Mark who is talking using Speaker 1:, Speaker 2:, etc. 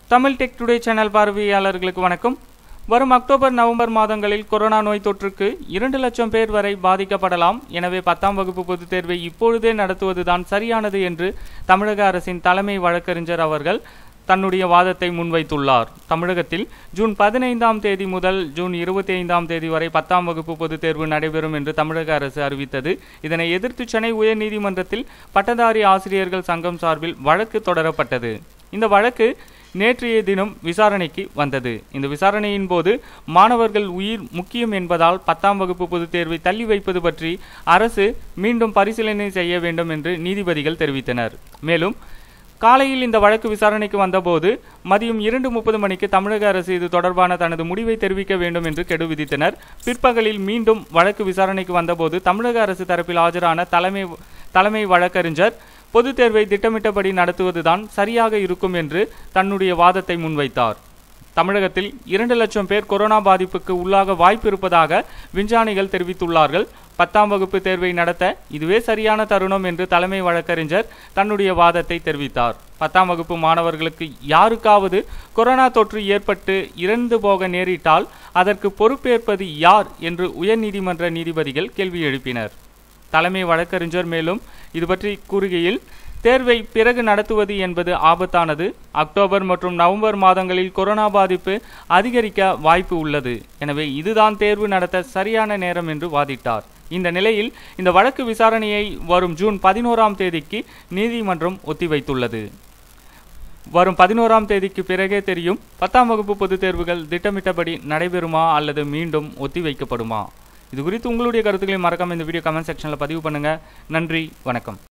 Speaker 1: Tamil tech today channel பார்வையாளர்களுக்கு வணக்கம் வரும் அக்டோபர் நவம்பர் மாதங்களில் கொரோனா நோய் தொற்றுக்கு இரண்டு லட்சம் பேர் வரை பாதிக்கப்படலாம் எனவே பத்தாம் வகுப்பு பொதுத் தேர்வை இப்பொழுதே நடத்துவதுதான் சரியானது என்று தமிழக அரசின் தலைமை வழக்கறிஞர் அவர்கள் தன்னுடைய வாதத்தை முன்வைத்துள்ளார் தமிழகத்தில் ஜூன் பதினைந்தாம் தேதி முதல் ஜூன் இருபத்தி ஐந்தாம் தேதி வரை பத்தாம் வகுப்பு பொதுத் தேர்வு நடைபெறும் என்று தமிழக அரசு அறிவித்தது இதனை எதிர்த்து சென்னை உயர்நீதிமன்றத்தில் பட்டதாரி ஆசிரியர்கள் சங்கம் சார்பில் வழக்கு தொடரப்பட்டது இந்த வழக்கு நேற்றைய தினம் விசாரணைக்கு வந்தது இந்த விசாரணையின் போது மாணவர்கள் உயிர் முக்கியம் என்பதால் பத்தாம் வகுப்பு பொதுத் தேர்வை தள்ளி வைப்பது பற்றி அரசு மீண்டும் பரிசீலனை செய்ய வேண்டும் என்று நீதிபதிகள் தெரிவித்தனர் மேலும் காலையில் இந்த வழக்கு விசாரணைக்கு வந்தபோது மதியம் இரண்டு முப்பது மணிக்கு தமிழக அரசு இது தொடர்பான தனது முடிவை தெரிவிக்க வேண்டும் என்று கெடு விதித்தனர் பிற்பகலில் மீண்டும் வழக்கு விசாரணைக்கு வந்தபோது தமிழக அரசு தரப்பில் ஆஜரான தலைமை தலைமை வழக்கறிஞர் பொதுத் தேர்வை திட்டமிட்டபடி நடத்துவதுதான் சரியாக இருக்கும் என்று தன்னுடைய வாதத்தை முன்வைத்தார் தமிழகத்தில் இரண்டு லட்சம் பேர் கொரோனா பாதிப்புக்கு உள்ளாக வாய்ப்பு இருப்பதாக விஞ்ஞானிகள் தெரிவித்துள்ளார்கள் பத்தாம் வகுப்பு தேர்வை நடத்த இதுவே சரியான தருணம் என்று தலைமை வழக்கறிஞர் தன்னுடைய வாதத்தை தெரிவித்தார் பத்தாம் வகுப்பு மாணவர்களுக்கு யாருக்காவது கொரோனா தொற்று ஏற்பட்டு இறந்து போக நேரிட்டால் அதற்கு பொறுப்பேற்பது யார் என்று உயர்நீதிமன்ற நீதிபதிகள் கேள்வி எழுப்பினர் தலைமை வழக்கறிஞர் மேலும் இது பற்றி கூறுகையில் தேர்வை பிறகு நடத்துவது என்பது ஆபத்தானது அக்டோபர் மற்றும் நவம்பர் மாதங்களில் கொரோனா பாதிப்பு அதிகரிக்க வாய்ப்பு உள்ளது எனவே இதுதான் தேர்வு நடத்த சரியான நேரம் என்று வாதிட்டார் இந்த நிலையில் இந்த வழக்கு விசாரணையை வரும் ஜூன் பதினோராம் தேதிக்கு நீதிமன்றம் ஒத்திவைத்துள்ளது வரும் பதினோராம் தேதிக்கு பிறகே தெரியும் பத்தாம் வகுப்பு பொதுத் தேர்வுகள் திட்டமிட்டபடி நடைபெறுமா அல்லது மீண்டும் ஒத்திவைக்கப்படுமா இது குறித்து உங்களுடைய கருத்துக்களை மறக்காம இந்த வீடியோ கமெண்ட் செக்ஷனில் பதிவு பண்ணுங்க நன்றி வணக்கம்